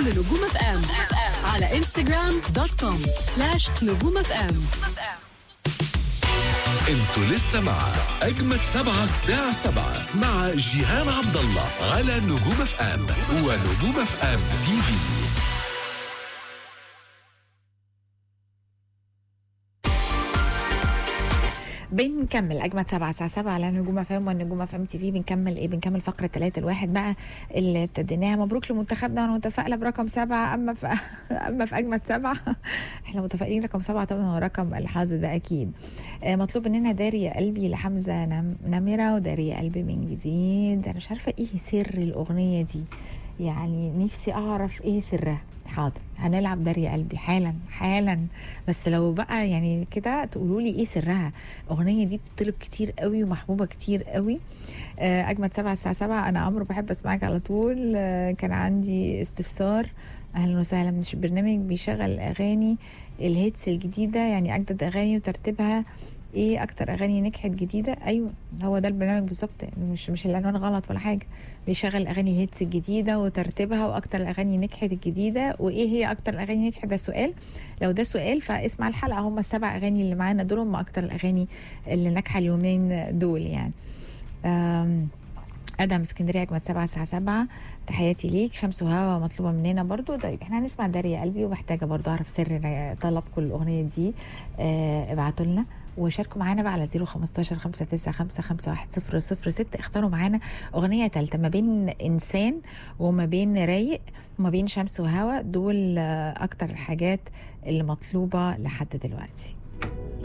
لنجوم اف ام على انستغرام دوت كوم سلاش نجوم اف ام انتوا لسه مع اجمد سبعة الساعة سبعة مع جيهان عبد الله على نجوم اف ام ونجوم اف ام تي في بنكمل اجمد سبعة الساعة سبعة على نجوم فام والنجوم فام تي في بنكمل ايه بنكمل فقرة ثلاثة الواحد بقى اللي ابتديناها مبروك لمنتخبنا وانا متفائلة برقم سبعة اما في اما في اجمد سبعة احنا متفائلين رقم سبعة طبعا هو رقم الحظ ده اكيد آه، مطلوب مننا داري يا قلبي لحمزة نم- نمرة وداري يا قلبي من جديد انا مش عارفة ايه سر الاغنية دي يعني نفسي اعرف ايه سرها حاضر هنلعب داري قلبي حالا حالا بس لو بقى يعني كده تقولوا لي ايه سرها الاغنيه دي بتطلب كتير قوي ومحبوبه كتير قوي آه، اجمد سبعة الساعه سبعة انا عمرو بحب اسمعك على طول آه، كان عندي استفسار اهلا وسهلا مش برنامج بيشغل اغاني الهيتس الجديده يعني اجدد اغاني وترتيبها ايه اكتر اغاني نجحت جديده ايوه هو ده البرنامج بالظبط مش مش العنوان غلط ولا حاجه بيشغل الاغاني الهيتس الجديده وترتيبها واكتر الاغاني نجحت الجديده وايه هي اكتر الاغاني نجحت ده سؤال لو ده سؤال فاسمع الحلقه هم السبع اغاني اللي معانا دول هم اكتر الاغاني اللي ناجحه اليومين دول يعني أم ادم اسكندريه اجمد سبعة الساعه سبعة تحياتي ليك شمس وهوا مطلوبه مننا برضو طيب احنا هنسمع داري يا قلبي ومحتاجه برضو اعرف سر طلبكم الاغنيه دي آه ابعتوا لنا وشاركوا معانا بقى على 015 595 5106 اختاروا معانا اغنيه ثالثه ما بين انسان وما بين رايق وما بين شمس وهوا دول آه، اكتر الحاجات اللي مطلوبه لحد دلوقتي